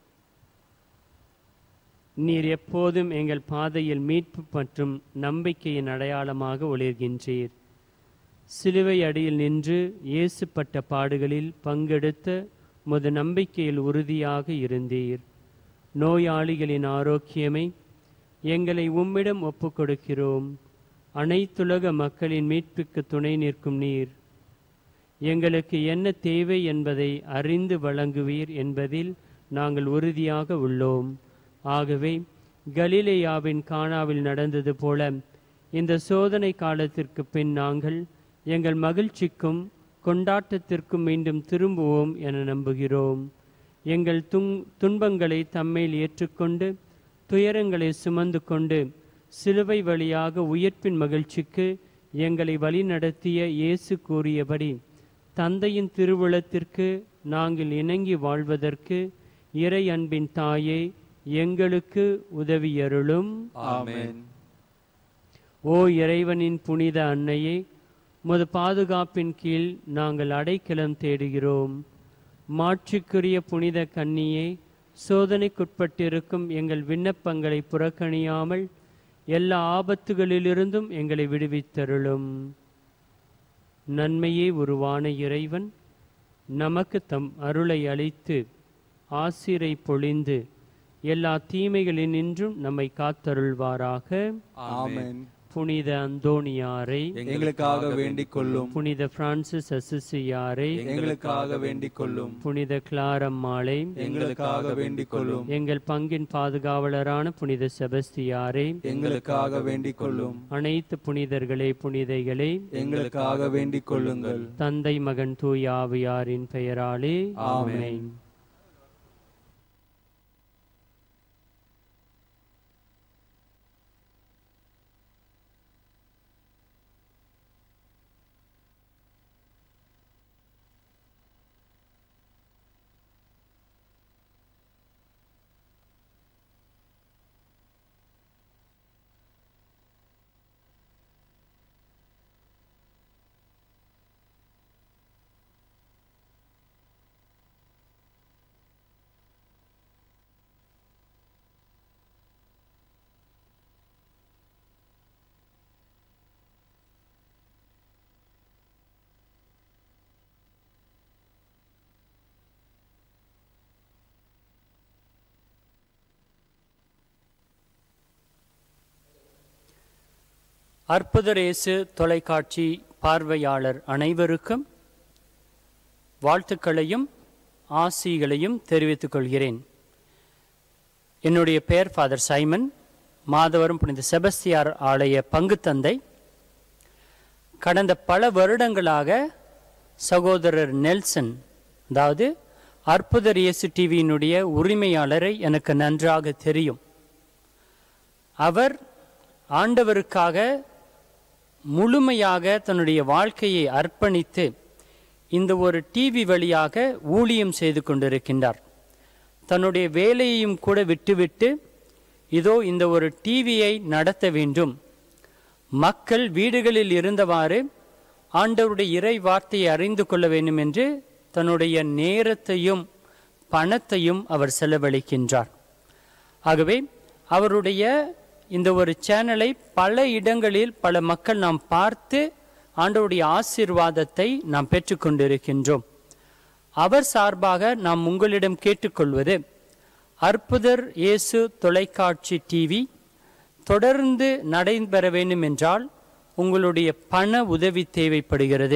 நீர் எப்போதும் எங்கள் பாதையில் மீட்பு மற்றும் நம்பிக்கையின் அடையாளமாக ஒளிர்கின்றீர் சிலுவை அடியில் நின்று இயேசுப்பட்ட பாடுகளில் பங்கெடுத்த முது நம்பிக்கையில் உறுதியாக இருந்தீர் நோயாளிகளின் ஆரோக்கியமை எங்களை உம்மிடம் ஒப்புக் கொடுக்கிறோம் அனைத்துலக மக்களின் மீட்புக்கு துணை நிற்கும் நீர் எங்களுக்கு என்ன தேவை என்பதை அறிந்து வழங்குவீர் என்பதில் நாங்கள் உறுதியாக உள்ளோம் ஆகவே கலிலேயாவின் கானாவில் நடந்தது போல இந்த சோதனை காலத்திற்கு பின் நாங்கள் எங்கள் மகிழ்ச்சிக்கும் கொண்டாட்டத்திற்கும் மீண்டும் திரும்புவோம் என நம்புகிறோம் எங்கள் துங் துன்பங்களை தம்மேல் ஏற்றுக்கொண்டு துயரங்களை சுமந்து கொண்டு சிலுவை வழியாக உயிர்ப்பின் மகிழ்ச்சிக்கு எங்களை வழிநடத்திய இயேசு கூறியபடி தந்தையின் திருவுளத்திற்கு நாங்கள் இணங்கி வாழ்வதற்கு இறை அன்பின் தாயே எங்களுக்கு உதவியருளும் ஆமென் ஓ இறைவனின் புனித அன்னையே முது பாதுகாப்பின் கீழ் நாங்கள் அடைக்கலம் தேடுகிறோம் மாட்சிக்குரிய புனித கன்னியே சோதனைக்குட்பட்டிருக்கும் எங்கள் விண்ணப்பங்களை புறக்கணியாமல் எல்லா ஆபத்துகளிலிருந்தும் எங்களை விடுவித்தருளும் நன்மையே உருவான இறைவன் நமக்கு தம் அருளை அளித்து ஆசிரை பொழிந்து எல்லா தீமைகளினின்றும் நம்மை காத்தருள்வாராக ஆமென் புனித அந்தோணியாரை எங்களுக்காக வேண்டிக் கொள்ளும் புனித பிரான்சிஸ் அசிசியாரை எங்களுக்காக வேண்டிக் கொள்ளும் புனித கிளாரம்மாளை எங்களுக்காக வேண்டிக் கொள்ளும் எங்கள் பங்கின் பாதுகாவலரான புனித செபஸ்தியாரை எங்களுக்காக வேண்டிக் கொள்ளும் அனைத்து புனிதர்களே புனிதைகளே எங்களுக்காக வேண்டிக் கொள்ளுங்கள் தந்தை மகன் தூய் ஆவியாரின் பெயராலே ஆமென். ஆமென் அற்புதரேசு தொலைக்காட்சி பார்வையாளர் அனைவருக்கும் வாழ்த்துக்களையும் ஆசிகளையும் தெரிவித்துக் கொள்கிறேன் என்னுடைய பெயர் ஃபாதர் சைமன் மாதவரம் புனித செபஸ்தியார் ஆலய பங்குத்தந்தை கடந்த பல வருடங்களாக சகோதரர் நெல்சன் அதாவது அற்புதர் இயேசு டிவியினுடைய உரிமையாளரை எனக்கு நன்றாக தெரியும் அவர் ஆண்டவருக்காக முழுமையாக தன்னுடைய வாழ்க்கையை அர்ப்பணித்து இந்த ஒரு டிவி வழியாக ஊழியம் செய்து கொண்டிருக்கின்றார் தன்னுடைய வேலையையும் கூட விட்டுவிட்டு இதோ இந்த ஒரு டிவியை நடத்த வேண்டும் மக்கள் வீடுகளில் இருந்தவாறு ஆண்டவருடைய இறை வார்த்தையை அறிந்து கொள்ள வேண்டும் என்று தன்னுடைய நேரத்தையும் பணத்தையும் அவர் செலவழிக்கின்றார் ஆகவே அவருடைய இந்த ஒரு சேனலை பல இடங்களில் பல மக்கள் நாம் பார்த்து ஆண்டவருடைய ஆசீர்வாதத்தை நாம் பெற்றுக்கொண்டிருக்கின்றோம் அவர் சார்பாக நாம் உங்களிடம் கேட்டுக்கொள்வது அற்புதர் இயேசு தொலைக்காட்சி டிவி தொடர்ந்து நடைபெற வேண்டும் என்றால் உங்களுடைய பண உதவி தேவைப்படுகிறது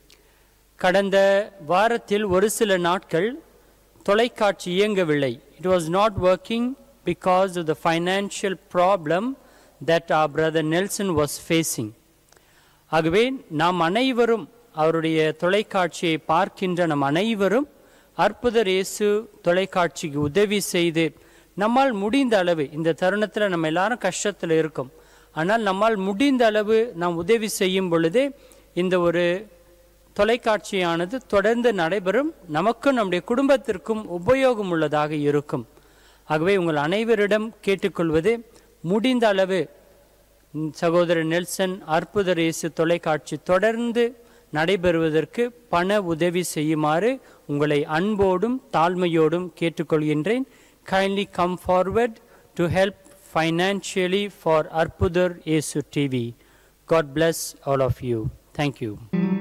கடந்த வாரத்தில் ஒரு சில நாட்கள் தொலைக்காட்சி இயங்கவில்லை it was not working because of the financial problem that our brother Nelson was facing ஆகவே நாம் அனைவரும் அவருடைய தொலைக்காட்சியை பார்க்கின்ற நம் அனைவரும் அற்புதர் இயேசு தொலைக்காட்சிக்கு உதவி செய்து நம்மால் முடிந்த அளவு இந்த தருணத்தில் நம்ம எல்லாரும் கஷ்டத்தில் இருக்கோம் ஆனால் நம்மால் முடிந்த அளவு நாம் உதவி செய்யும் பொழுது இந்த ஒரு தொலைக்காட்சியானது தொடர்ந்து நடைபெறும் நமக்கும் நம்முடைய குடும்பத்திற்கும் உபயோகம் உள்ளதாக இருக்கும் ஆகவே உங்கள் அனைவரிடம் கேட்டுக்கொள்வது முடிந்த அளவு ம், சகோதரர் நெல்சன் அற்புதர் இயேசு தொலைக்காட்சி தொடர்ந்து நடைபெறுவதற்கு பண உதவி செய்யுமாறு உங்களை அன்போடும் தாழ்மையோடும் கேட்டுக்கொள்கின்றேன் kindly come forward to help financially for அற்புதர் இயேசு TV God bless all of you thank you